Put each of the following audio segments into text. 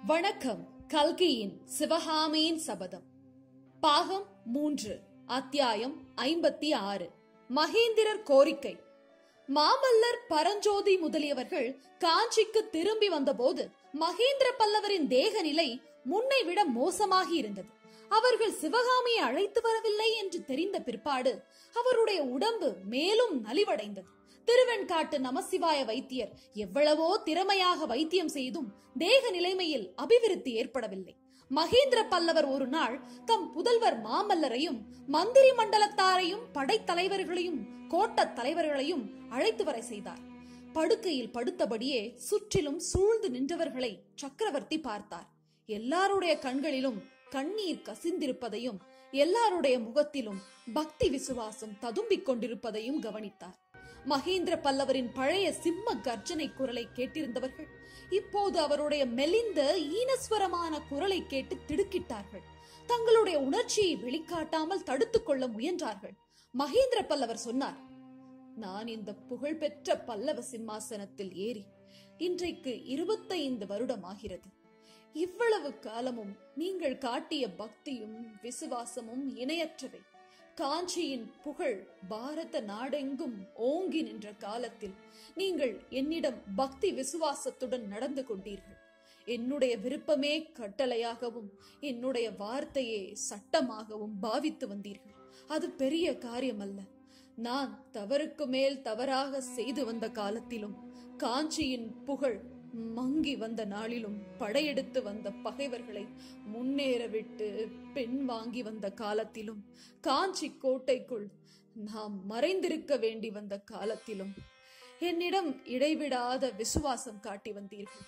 வணக்கம் கல்கியின் சிவகாமியின் சபதம் பாகம் மூன்று அத்தியாயம் ஐம்பத்தி ஆறு மகேந்திரர் கோரிக்கை மாமல்லர் பரஞ்சோதி முதலியவர்கள் காஞ்சிக்கு திரும்பி வந்தபோது மகேந்திர பல்லவரின் தேக நிலை முன்னை விட மோசமாகி இருந்தது அவர்கள் சிவகாமியை அழைத்து வரவில்லை என்று தெரிந்த பிற்பாடு அவருடைய உடம்பு மேலும் நலிவடைந்தது திருவெண்காட்டு நமசிவாய வைத்தியர் எவ்வளவோ திறமையாக வைத்தியம் செய்தும் தேக நிலைமையில் அபிவிருத்தி ஏற்படவில்லை மகேந்திர பல்லவர் ஒரு நாள் தம் புதல்வர் மாமல்லரையும் மந்திரி மண்டலத்தாரையும் படைத்தலைவர்களையும் கோட்டத் தலைவர்களையும் அழைத்து வர செய்தார் படுக்கையில் படுத்தபடியே சுற்றிலும் சூழ்ந்து நின்றவர்களை சக்கரவர்த்தி பார்த்தார் எல்லாருடைய கண்களிலும் கண்ணீர் கசிந்திருப்பதையும் எல்லாருடைய முகத்திலும் பக்தி விசுவாசம் ததும்பிக் கொண்டிருப்பதையும் கவனித்தார் மகேந்திர பல்லவரின் பழைய சிம்ம கர்ஜனை குரலை கேட்டிருந்தவர்கள் இப்போது அவருடைய மெலிந்த ஈனஸ்வரமான குரலை கேட்டு திடுக்கிட்டார்கள் தங்களுடைய உணர்ச்சியை வெளிக்காட்டாமல் தடுத்துக் கொள்ள முயன்றார்கள் மகேந்திர பல்லவர் சொன்னார் நான் இந்த புகழ்பெற்ற பல்லவ சிம்மாசனத்தில் ஏறி இன்றைக்கு இருபத்தைந்து வருடம் ஆகிறது இவ்வளவு காலமும் நீங்கள் காட்டிய பக்தியும் விசுவாசமும் இணையற்றவை காஞ்சியின் புகழ் பாரத நாடெங்கும் ஓங்கி நின்ற காலத்தில் நீங்கள் என்னிடம் பக்தி விசுவாசத்துடன் நடந்து கொண்டீர்கள் என்னுடைய விருப்பமே கட்டளையாகவும் என்னுடைய வார்த்தையே சட்டமாகவும் பாவித்து வந்தீர்கள் அது பெரிய காரியமல்ல நான் தவறுக்கு மேல் தவறாக செய்து வந்த காலத்திலும் காஞ்சியின் புகழ் மங்கி வந்த நாளிலும் படையெடுத்து வந்த பகைவர்களை முன்னேற விட்டு பெண் வாங்கி வந்த காலத்திலும் காஞ்சி கோட்டைக்குள் நாம் மறைந்திருக்க வேண்டி வந்த காலத்திலும் என்னிடம் இடைவிடாத விசுவாசம் காட்டி வந்தீர்கள்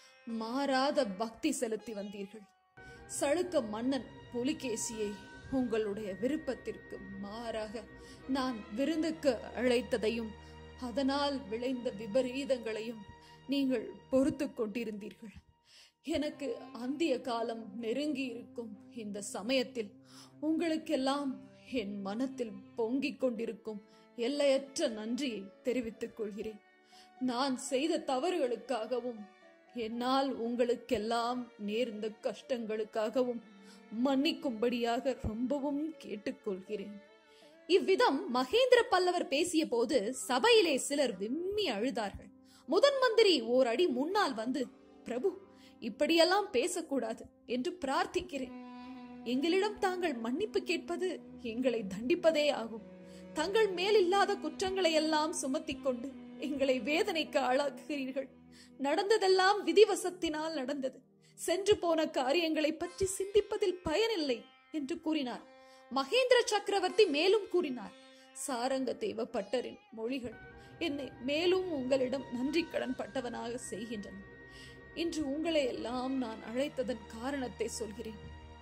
மாறாத பக்தி செலுத்தி வந்தீர்கள் சளுக்க மன்னன் புலிகேசியை உங்களுடைய விருப்பத்திற்கு மாறாக நான் விருந்துக்கு அழைத்ததையும் அதனால் விளைந்த விபரீதங்களையும் நீங்கள் பொறுத்து கொண்டிருந்தீர்கள் எனக்கு அந்திய காலம் நெருங்கி இருக்கும் இந்த சமயத்தில் உங்களுக்கெல்லாம் என் மனத்தில் பொங்கிக் கொண்டிருக்கும் எல்லையற்ற நன்றியை தெரிவித்துக் கொள்கிறேன் நான் செய்த தவறுகளுக்காகவும் என்னால் உங்களுக்கெல்லாம் நேர்ந்த கஷ்டங்களுக்காகவும் மன்னிக்கும்படியாக ரொம்பவும் கேட்டுக்கொள்கிறேன் இவ்விதம் மகேந்திர பல்லவர் பேசிய போது சபையிலே சிலர் விம்மி அழுதார்கள் முதன் மந்திரி ஓர் அடி முன்னால் வந்து பிரபு இப்படியெல்லாம் பேசக்கூடாது என்று பிரார்த்திக்கிறேன் எங்களிடம் தாங்கள் மன்னிப்பு கேட்பது எங்களை தண்டிப்பதே ஆகும் தங்கள் மேல் இல்லாத குற்றங்களை எல்லாம் சுமத்திக் கொண்டு எங்களை வேதனைக்கு ஆளாக்குகிறீர்கள் நடந்ததெல்லாம் விதிவசத்தினால் நடந்தது சென்று போன காரியங்களை பற்றி சிந்திப்பதில் பயனில்லை என்று கூறினார் மகேந்திர சக்கரவர்த்தி மேலும் கூறினார் சாரங்க தேவ பட்டரின் மொழிகள் என்னை மேலும் உங்களிடம் நன்றி கடன் பட்டவனாக செய்கின்றன இன்று உங்களை எல்லாம் நான் அழைத்ததன் காரணத்தை சொல்கிறேன்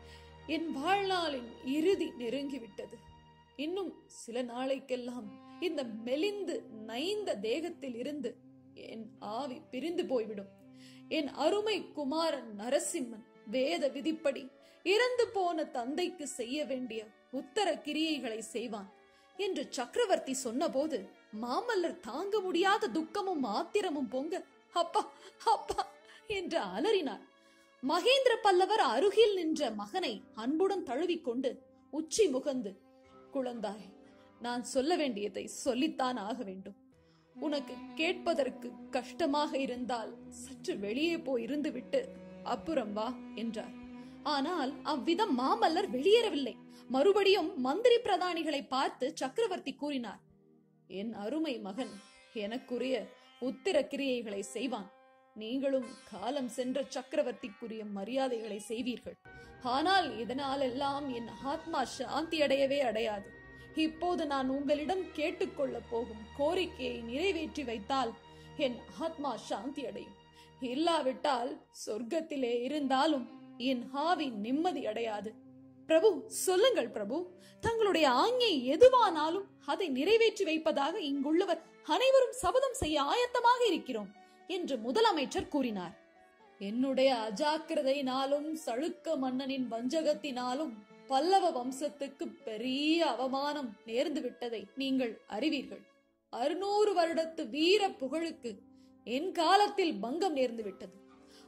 என் வாழ்நாளின் இறுதி நெருங்கிவிட்டது இன்னும் சில நாளைக்கெல்லாம் இந்த மெலிந்து நைந்த தேகத்தில் இருந்து என் ஆவி பிரிந்து போய்விடும் என் அருமை குமாரன் நரசிம்மன் வேத விதிப்படி இறந்து போன தந்தைக்கு செய்ய வேண்டிய உத்தர கிரியைகளை செய்வான் என்று சக்கரவர்த்தி சொன்னபோது மாமல்லர் தாங்க முடியாத துக்கமும் ஆத்திரமும் பொங்க அப்பா அப்பா என்று அலறினார் மகேந்திர பல்லவர் அருகில் நின்ற மகனை அன்புடன் தழுவிக்கொண்டு உச்சி முகந்து குழந்தாய் நான் சொல்ல வேண்டியதை சொல்லித்தான் ஆக வேண்டும் உனக்கு கேட்பதற்கு கஷ்டமாக இருந்தால் சற்று வெளியே போய் இருந்துவிட்டு அப்புறம் வா என்றார் ஆனால் அவ்விதம் மாமல்லர் வெளியேறவில்லை மறுபடியும் மந்திரி பிரதானிகளை பார்த்து சக்கரவர்த்தி கூறினார் என் அருமை மகன் எனக்குரிய உத்திர கிரியைகளை செய்வான் நீங்களும் காலம் சென்ற சக்கரவர்த்திக்குரிய மரியாதைகளை செய்வீர்கள் ஆனால் இதனால் எல்லாம் என் ஆத்மா சாந்தி அடையவே அடையாது இப்போது நான் உங்களிடம் கேட்டுக்கொள்ள போகும் கோரிக்கையை நிறைவேற்றி வைத்தால் என் ஆத்மா சாந்தி அடையும் இல்லாவிட்டால் சொர்க்கத்திலே இருந்தாலும் என் ஆவி நிம்மதி அடையாது பிரபு சொல்லுங்கள் பிரபு தங்களுடைய ஆஞ்ஞை எதுவானாலும் அதை நிறைவேற்றி வைப்பதாக இங்குள்ளவர் அனைவரும் சபதம் செய்ய ஆயத்தமாக இருக்கிறோம் என்று முதலமைச்சர் கூறினார் என்னுடைய அஜாக்கிரதையினாலும் சளுக்க மன்னனின் வஞ்சகத்தினாலும் பல்லவ வம்சத்துக்கு பெரிய அவமானம் நேர்ந்து விட்டதை நீங்கள் அறிவீர்கள் அறுநூறு வருடத்து வீர புகழுக்கு என் காலத்தில் பங்கம் நேர்ந்து விட்டது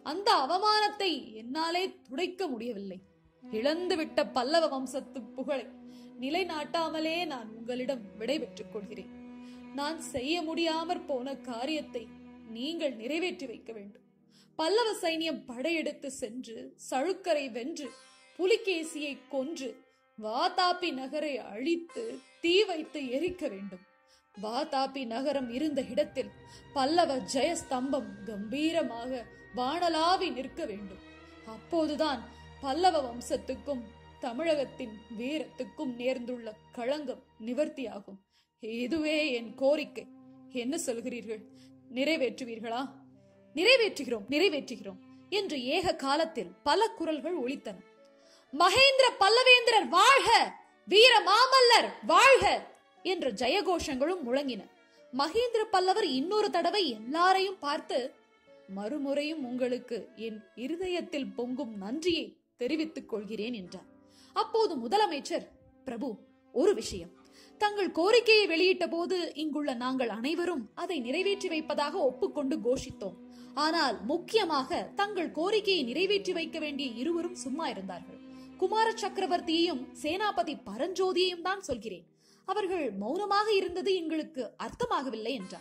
அந்த அவமானத்தை என்னாலே துடைக்க முடியவில்லை இழந்துவிட்ட பல்லவ வம்சத்து புகழை நிலைநாட்டாமலே நான் உங்களிடம் விடைபெற்றுக் கொள்கிறேன் நான் செய்ய முடியாமற் போன காரியத்தை நீங்கள் நிறைவேற்றி வைக்க வேண்டும் பல்லவ சைனியம் படையெடுத்து சென்று சழுக்கரை வென்று புலிகேசியை கொன்று வாதாபி நகரை அழித்து தீ வைத்து எரிக்க வேண்டும் வாதாபி நகரம் இருந்த இடத்தில் பல்லவ ஜெயஸ்தம்பம் கம்பீரமாக வானலாவி நிற்க வேண்டும் அப்போதுதான் பல்லவ வம்சத்துக்கும் தமிழகத்தின் வீரத்துக்கும் நேர்ந்துள்ள களங்கம் நிவர்த்தியாகும் இதுவே என் கோரிக்கை என்ன சொல்கிறீர்கள் நிறைவேற்றுவீர்களா நிறைவேற்றுகிறோம் நிறைவேற்றுகிறோம் என்று ஏக காலத்தில் பல குரல்கள் ஒலித்தன மகேந்திர பல்லவேந்திரர் வாழ்க வீர மாமல்லர் வாழ்க என்ற ஜெயகோஷங்களும் முழங்கின மகேந்திர பல்லவர் இன்னொரு தடவை எல்லாரையும் பார்த்து மறுமுறையும் உங்களுக்கு என் இருதயத்தில் பொங்கும் நன்றியை தெரிவித்துக் கொள்கிறேன் என்றார் அப்போது முதலமைச்சர் பிரபு ஒரு விஷயம் தங்கள் கோரிக்கையை வெளியிட்ட போது இங்குள்ள நாங்கள் அனைவரும் அதை நிறைவேற்றி வைப்பதாக ஒப்புக்கொண்டு கோஷித்தோம் ஆனால் முக்கியமாக தங்கள் கோரிக்கையை நிறைவேற்றி வைக்க வேண்டிய இருவரும் சும்மா இருந்தார்கள் குமார சக்கரவர்த்தியையும் சேனாபதி பரஞ்சோதியையும் தான் சொல்கிறேன் அவர்கள் மௌனமாக இருந்தது எங்களுக்கு அர்த்தமாகவில்லை என்றார்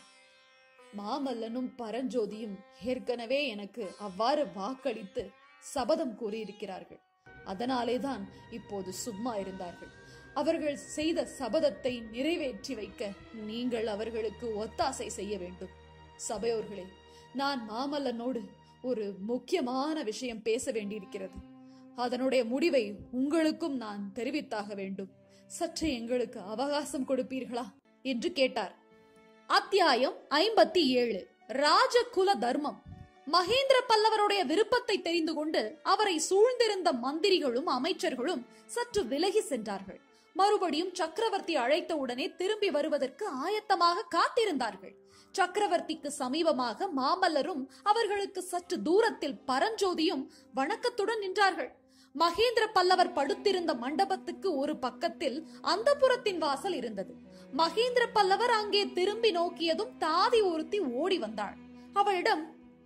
மாமல்லனும் பரஞ்சோதியும் ஏற்கனவே எனக்கு அவ்வாறு வாக்களித்து சபதம் கூறியிருக்கிறார்கள் அதனாலேதான் இப்போது சும்மா இருந்தார்கள் அவர்கள் செய்த சபதத்தை நிறைவேற்றி வைக்க நீங்கள் அவர்களுக்கு ஒத்தாசை செய்ய வேண்டும் சபையோர்களே நான் மாமல்லனோடு ஒரு முக்கியமான விஷயம் பேச வேண்டியிருக்கிறது அதனுடைய முடிவை உங்களுக்கும் நான் தெரிவித்தாக வேண்டும் சற்று எங்களுக்கு அவகாசம் கொடுப்பீர்களா என்று கேட்டார் அத்தியாயம் ஐம்பத்தி ஏழு ராஜகுல தர்மம் மகேந்திர பல்லவருடைய விருப்பத்தை தெரிந்து கொண்டு அவரை சூழ்ந்திருந்த மந்திரிகளும் அமைச்சர்களும் சற்று விலகி சென்றார்கள் மறுபடியும் சக்கரவர்த்தி அழைத்த உடனே திரும்பி வருவதற்கு ஆயத்தமாக காத்திருந்தார்கள் சக்கரவர்த்திக்கு சமீபமாக மாமல்லரும் அவர்களுக்கு சற்று தூரத்தில் பரஞ்சோதியும் வணக்கத்துடன் நின்றார்கள் மகேந்திர பல்லவர் படுத்திருந்த மண்டபத்துக்கு ஒரு பக்கத்தில் அந்த புறத்தின் வாசல் இருந்தது மகேந்திர பல்லவர் அங்கே திரும்பி நோக்கியதும் தாதி ஒருத்தி ஓடி வந்தாள் அவளிடம்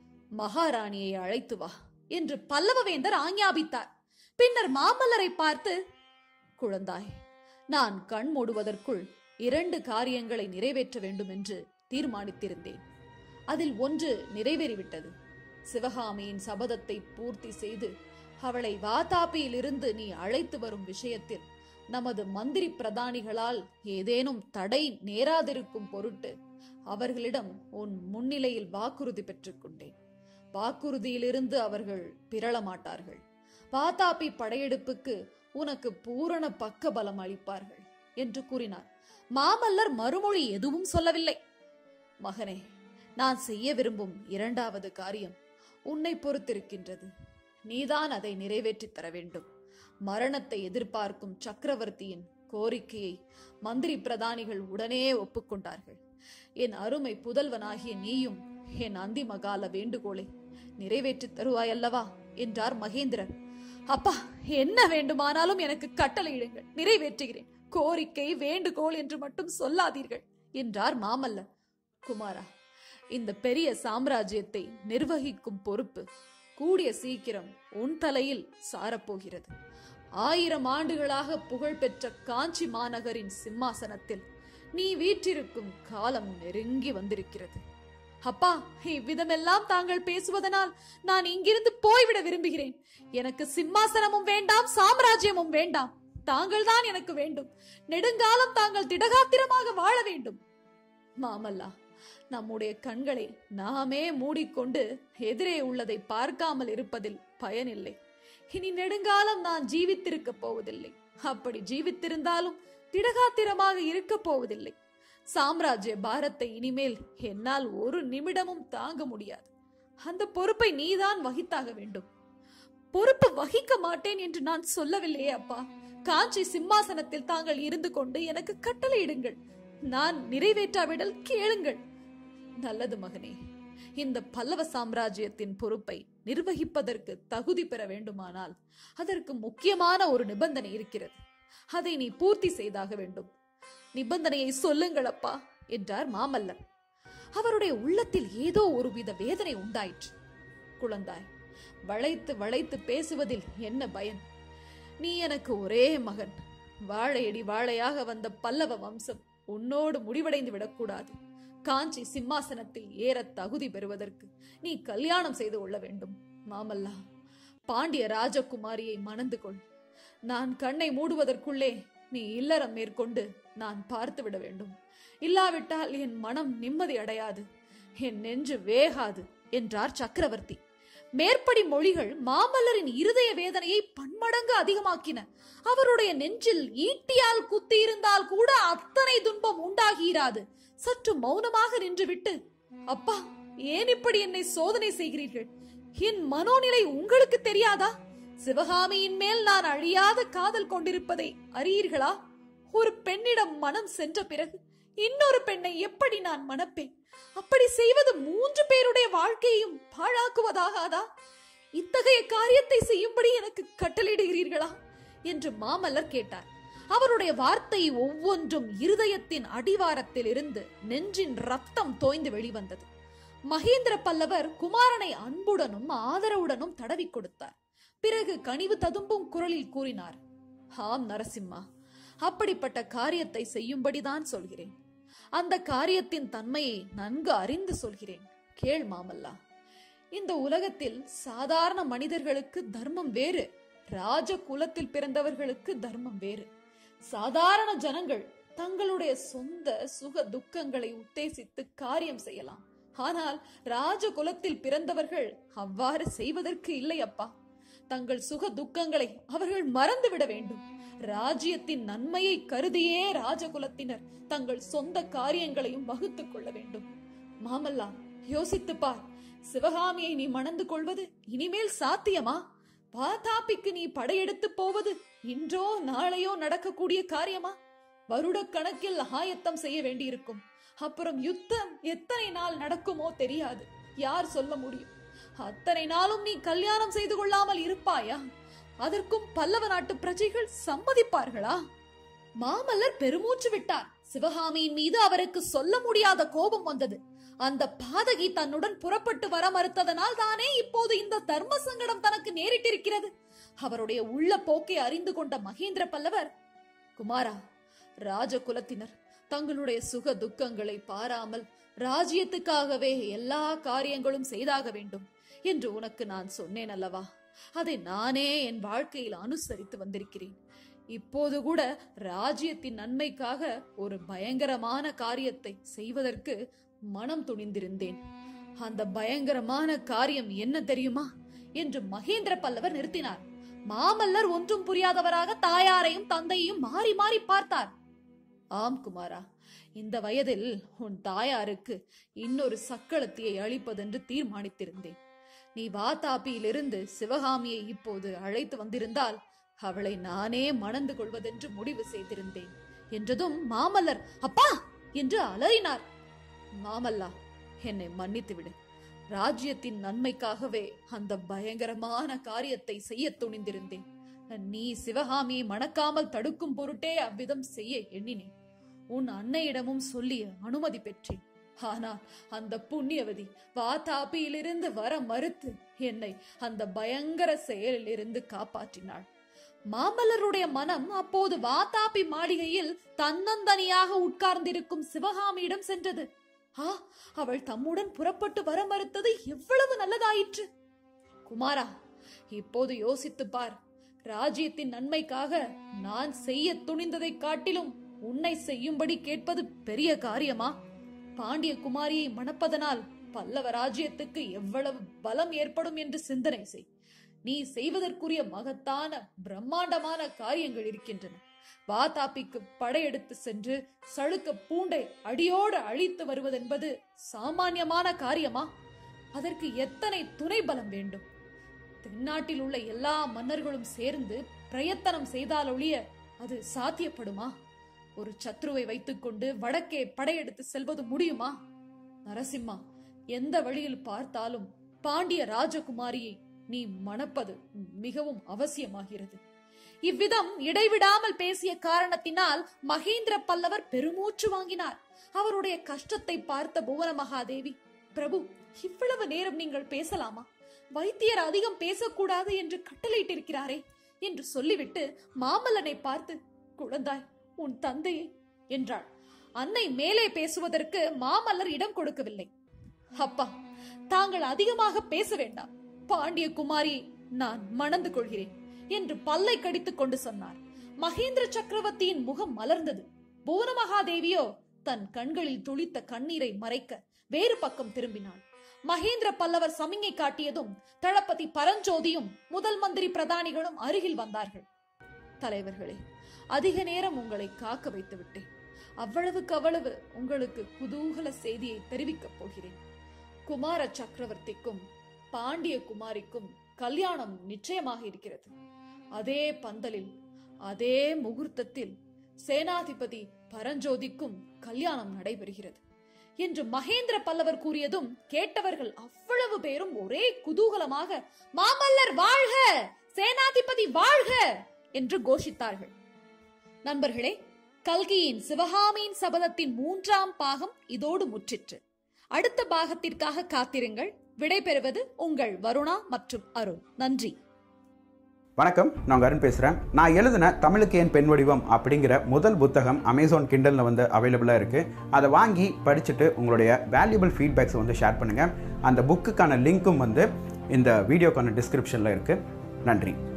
மகாராணியை அழைத்து வா என்று பல்லவவேந்தர் ஆஞ்ஞாபித்தார் பின்னர் மாமல்லரை பார்த்து குழந்தாய் நான் கண் மூடுவதற்குள் இரண்டு காரியங்களை நிறைவேற்ற வேண்டும் என்று தீர்மானித்திருந்தேன் அதில் ஒன்று நிறைவேறிவிட்டது சிவகாமியின் சபதத்தை பூர்த்தி செய்து அவளை வாதாபியிலிருந்து நீ அழைத்து வரும் விஷயத்தில் நமது மந்திரி பிரதானிகளால் ஏதேனும் தடை நேராதிருக்கும் பொருட்டு அவர்களிடம் உன் முன்னிலையில் வாக்குறுதி பெற்றுக் கொண்டேன் வாக்குறுதியிலிருந்து அவர்கள் பிறள மாட்டார்கள் வாதாபி படையெடுப்புக்கு உனக்கு பூரண பக்க பலம் அளிப்பார்கள் என்று கூறினார் மாமல்லர் மறுமொழி எதுவும் சொல்லவில்லை மகனே நான் செய்ய விரும்பும் இரண்டாவது காரியம் உன்னை பொறுத்திருக்கின்றது நீதான் அதை நிறைவேற்றித் தர வேண்டும் மரணத்தை எதிர்பார்க்கும் சக்கரவர்த்தியின் கோரிக்கையை மந்திரி பிரதானிகள் உடனே ஒப்புக்கொண்டார்கள் என் அருமை புதல்வனாகிய நீயும் என் அந்திமகால வேண்டுகோளை நிறைவேற்றித் தருவாய் அல்லவா என்றார் மகேந்திரர் அப்பா என்ன வேண்டுமானாலும் எனக்கு கட்டளையிடுங்கள் நிறைவேற்றுகிறேன் கோரிக்கை வேண்டுகோள் என்று மட்டும் சொல்லாதீர்கள் என்றார் மாமல்லர் குமாரா இந்த பெரிய சாம்ராஜ்யத்தை நிர்வகிக்கும் பொறுப்பு கூடிய சீக்கிரம் உன் தலையில் சாரப்போகிறது ஆயிரம் ஆண்டுகளாக புகழ்பெற்ற காஞ்சி மாநகரின் சிம்மாசனத்தில் நீ வீற்றிருக்கும் காலம் நெருங்கி வந்திருக்கிறது அப்பா இவ்விதமெல்லாம் தாங்கள் பேசுவதனால் நான் இங்கிருந்து போய்விட விரும்புகிறேன் எனக்கு சிம்மாசனமும் வேண்டாம் சாம்ராஜ்யமும் வேண்டாம் தாங்கள் தான் எனக்கு வேண்டும் நெடுங்காலம் தாங்கள் திடகாத்திரமாக வாழ வேண்டும் மாமல்லா நம்முடைய கண்களை நாமே மூடிக்கொண்டு எதிரே உள்ளதை பார்க்காமல் இருப்பதில் பயனில்லை இனி நெடுங்காலம் நான் ஜீவித்திருக்க போவதில்லை அப்படி ஜீவித்திருந்தாலும் திடகாத்திரமாக இருக்க போவதில்லை சாம்ராஜ்ய பாரத்தை இனிமேல் என்னால் ஒரு நிமிடமும் தாங்க முடியாது அந்த பொறுப்பை நீதான் வகித்தாக வேண்டும் பொறுப்பு வகிக்க மாட்டேன் என்று நான் சொல்லவில்லையே அப்பா காஞ்சி சிம்மாசனத்தில் தாங்கள் இருந்து கொண்டு எனக்கு கட்டளையிடுங்கள் நான் நிறைவேற்றாவிடல் கேளுங்கள் நல்லது மகனே இந்த பல்லவ சாம்ராஜ்யத்தின் பொறுப்பை நிர்வகிப்பதற்கு தகுதி பெற வேண்டுமானால் அதற்கு முக்கியமான ஒரு நிபந்தனை இருக்கிறது அதை நீ பூர்த்தி செய்தாக வேண்டும் நிபந்தனையை சொல்லுங்கள் அப்பா என்றார் மாமல்லர் அவருடைய உள்ளத்தில் ஏதோ ஒருவித வேதனை உண்டாயிற்று குழந்தாய் வளைத்து வளைத்து பேசுவதில் என்ன பயன் நீ எனக்கு ஒரே மகன் வாழையடி வாழையாக வந்த பல்லவ வம்சம் உன்னோடு முடிவடைந்து விடக்கூடாது காஞ்சி சிம்மாசனத்தில் ஏற தகுதி பெறுவதற்கு நீ கல்யாணம் செய்து கொள்ள வேண்டும் மாமல்லா பாண்டிய ராஜகுமாரியை மணந்து கொள் நான் கண்ணை மூடுவதற்குள்ளே நீ இல்லறம் மேற்கொண்டு நான் பார்த்து விட வேண்டும் இல்லாவிட்டால் என் மனம் நிம்மதி அடையாது என் நெஞ்சு வேகாது என்றார் சக்கரவர்த்தி மேற்படி மொழிகள் மாமல்லரின் இருதய வேதனையை பன்மடங்கு அதிகமாக்கின அவருடைய நெஞ்சில் ஈட்டியால் குத்தி இருந்தால் கூட அத்தனை துன்பம் உண்டாகியிராது சற்று மௌனமாக நின்றுவிட்டு அப்பா ஏன் இப்படி என்னை சோதனை செய்கிறீர்கள் என் மனோநிலை உங்களுக்கு தெரியாதா சிவகாமியின் மேல் நான் அழியாத காதல் கொண்டிருப்பதை அறியீர்களா ஒரு பெண்ணிடம் மனம் சென்ற பிறகு இன்னொரு பெண்ணை எப்படி நான் மணப்பேன் அப்படி செய்வது மூன்று பேருடைய வாழ்க்கையையும் பாழாக்குவதாகாதா இத்தகைய காரியத்தை செய்யும்படி எனக்கு கட்டளையிடுகிறீர்களா என்று மாமல்லர் கேட்டார் அவருடைய வார்த்தை ஒவ்வொன்றும் இருதயத்தின் அடிவாரத்தில் இருந்து நெஞ்சின் ரத்தம் தோய்ந்து வெளிவந்தது மகேந்திர பல்லவர் குமாரனை அன்புடனும் ஆதரவுடனும் தடவி கொடுத்தார் பிறகு கனிவு ததும்பும் குரலில் கூறினார் ஆம் நரசிம்மா அப்படிப்பட்ட காரியத்தை செய்யும்படிதான் சொல்கிறேன் அந்த காரியத்தின் தன்மையை நன்கு அறிந்து சொல்கிறேன் கேள் மாமல்லா இந்த உலகத்தில் சாதாரண மனிதர்களுக்கு தர்மம் வேறு ராஜ குலத்தில் பிறந்தவர்களுக்கு தர்மம் வேறு சாதாரண ஜனங்கள் தங்களுடைய சொந்த சுக துக்கங்களை உத்தேசித்து காரியம் செய்யலாம் ஆனால் ராஜ குலத்தில் பிறந்தவர்கள் அவ்வாறு செய்வதற்கு இல்லை அப்பா தங்கள் சுக துக்கங்களை அவர்கள் மறந்துவிட வேண்டும் ராஜ்யத்தின் நன்மையை கருதியே ராஜகுலத்தினர் தங்கள் சொந்த காரியங்களையும் வகுத்துக் கொள்ள வேண்டும் மாமல்லா யோசித்து பார் சிவகாமியை நீ மணந்து கொள்வது இனிமேல் சாத்தியமா வாதாபிக்கு நீ படையெடுத்து போவது இன்றோ நாளையோ நடக்கக்கூடிய காரியமா வருட கணக்கில் ஆயத்தம் செய்ய வேண்டியிருக்கும் அப்புறம் யுத்தம் எத்தனை நாள் நடக்குமோ தெரியாது யார் சொல்ல முடியும் அத்தனை நாளும் நீ கல்யாணம் செய்து கொள்ளாமல் இருப்பாயா அதற்கும் பல்லவ நாட்டு பிரஜைகள் சம்மதிப்பார்களா மாமல்லர் பெருமூச்சு விட்டார் சிவகாமியின் மீது அவருக்கு சொல்ல முடியாத கோபம் வந்தது அந்த பாதகி தன்னுடன் புறப்பட்டு வர மறுத்ததனால் தானே இப்போது இந்த தர்ம சங்கடம் தனக்கு நேரிட்டிருக்கிறது அவருடைய உள்ள போக்கை அறிந்து கொண்ட மகேந்திர பல்லவர் குமாரா ராஜகுலத்தினர் தங்களுடைய சுக துக்கங்களை பாராமல் ராஜ்யத்துக்காகவே எல்லா காரியங்களும் செய்தாக வேண்டும் என்று உனக்கு நான் சொன்னேன் அல்லவா அதை நானே என் வாழ்க்கையில் அனுசரித்து வந்திருக்கிறேன் இப்போது கூட ராஜ்யத்தின் நன்மைக்காக ஒரு பயங்கரமான காரியத்தை செய்வதற்கு மனம் துணிந்திருந்தேன் அந்த பயங்கரமான காரியம் என்ன தெரியுமா என்று மகேந்திர பல்லவர் நிறுத்தினார் மாமல்லர் ஒன்றும் புரியாதவராக தாயாரையும் தந்தையையும் மாறி மாறி பார்த்தார் ஆம் குமாரா இந்த வயதில் உன் தாயாருக்கு இன்னொரு சக்களத்தியை அளிப்பதென்று தீர்மானித்திருந்தேன் நீ வாதாபியிலிருந்து சிவகாமியை இப்போது அழைத்து வந்திருந்தால் அவளை நானே மணந்து கொள்வதென்று முடிவு செய்திருந்தேன் என்றதும் மாமல்லர் அப்பா என்று அலறினார் மாமல்லா என்னை மன்னித்து விடு ராஜ்யத்தின் நன்மைக்காகவே அந்த பயங்கரமான காரியத்தை செய்ய துணிந்திருந்தேன் நீ சிவகாமியை மணக்காமல் தடுக்கும் பொருட்டே அவ்விதம் செய்ய எண்ணினேன் உன் அன்னையிடமும் சொல்லி அனுமதி பெற்றேன் ஆனால் அந்த புண்ணியவதி வாதாபியிலிருந்து வர மறுத்து என்னை அந்த பயங்கர செயலிலிருந்து காப்பாற்றினாள் மாமல்லருடைய மனம் அப்போது வாதாபி மாளிகையில் தன்னந்தனியாக உட்கார்ந்திருக்கும் சிவகாமியிடம் சென்றது ஆ அவள் தம்முடன் புறப்பட்டு வர மறுத்தது எவ்வளவு நல்லதாயிற்று குமாரா இப்போது யோசித்து பார் ராஜ்யத்தின் நன்மைக்காக நான் செய்ய துணிந்ததைக் காட்டிலும் உன்னை செய்யும்படி கேட்பது பெரிய காரியமா பாண்டிய குமாரியை மணப்பதனால் பல்லவ ராஜ்யத்துக்கு எவ்வளவு பலம் ஏற்படும் என்று சிந்தனை செய் நீ செய்வதற்குரிய மகத்தான பிரம்மாண்டமான காரியங்கள் இருக்கின்றன வாதாபிக்கு படையெடுத்து சென்று சளுக்க பூண்டை அடியோடு அழித்து வருவதென்பது சாமானியமான காரியமா அதற்கு எத்தனை துணை பலம் வேண்டும் தென்னாட்டில் உள்ள எல்லா மன்னர்களும் சேர்ந்து பிரயத்தனம் செய்தாலொழிய அது சாத்தியப்படுமா ஒரு சத்ருவை வைத்துக்கொண்டு வடக்கே படையெடுத்து செல்வது முடியுமா நரசிம்மா எந்த வழியில் பார்த்தாலும் பாண்டிய ராஜகுமாரியை நீ மணப்பது மிகவும் அவசியமாகிறது இவ்விதம் இடைவிடாமல் பேசிய காரணத்தினால் மகேந்திர பல்லவர் பெருமூச்சு வாங்கினார் அவருடைய கஷ்டத்தை பார்த்த புவன மகாதேவி பிரபு இவ்வளவு நேரம் நீங்கள் பேசலாமா வைத்தியர் அதிகம் பேசக்கூடாது என்று கட்டளையிட்டிருக்கிறாரே என்று சொல்லிவிட்டு மாமல்லனை பார்த்து குழந்தாய் உன் தந்தையை என்றாள் அன்னை மேலே பேசுவதற்கு மாமல்லர் இடம் கொடுக்கவில்லை அப்பா தாங்கள் அதிகமாக பேச வேண்டாம் பாண்டிய குமாரி நான் மணந்து கொள்கிறேன் என்று பல்லை கடித்துக் கொண்டு சொன்னார் மகேந்திர சக்கரவர்த்தியின் முகம் மலர்ந்தது புவனமகாதேவியோ தன் கண்களில் துளித்த கண்ணீரை மறைக்க வேறு பக்கம் திரும்பினாள் மகேந்திர பல்லவர் சமிங்கை காட்டியதும் தளபதி பரஞ்சோதியும் முதல் மந்திரி பிரதானிகளும் அருகில் வந்தார்கள் தலைவர்களே அதிக நேரம் உங்களை காக்க வைத்து விட்டேன் அவ்வளவுக்கு அவ்வளவு உங்களுக்கு குதூகல செய்தியை தெரிவிக்கப் போகிறேன் குமார சக்கரவர்த்திக்கும் பாண்டிய குமாரிக்கும் கல்யாணம் நிச்சயமாக இருக்கிறது அதே பந்தலில் அதே முகூர்த்தத்தில் சேனாதிபதி பரஞ்சோதிக்கும் கல்யாணம் நடைபெறுகிறது என்று மகேந்திர பல்லவர் கூறியதும் கேட்டவர்கள் அவ்வளவு பேரும் ஒரே குதூகலமாக மாமல்லர் வாழ்க சேனாதிபதி வாழ்க என்று கோஷித்தார்கள் நண்பர்களே கல்கியின் சிவகாமியின் சபதத்தின் மூன்றாம் பாகம் இதோடு முற்றிற்று அடுத்த பாகத்திற்காக காத்திருங்கள் விடைபெறுவது உங்கள் வருணா மற்றும் அருண் நன்றி வணக்கம் நான் அருண் பேசுகிறேன் நான் எழுதின தமிழுக்கு ஏன் பெண் வடிவம் அப்படிங்கிற முதல் புத்தகம் அமேசான் கிண்டலில் வந்து அவைலபிளாக இருக்குது அதை வாங்கி படிச்சுட்டு உங்களுடைய வேல்யூபிள் ஃபீட்பேக்ஸை வந்து ஷேர் பண்ணுங்கள் அந்த புக்குக்கான லிங்க்கும் வந்து இந்த வீடியோக்கான டிஸ்கிரிப்ஷனில் இருக்குது நன்றி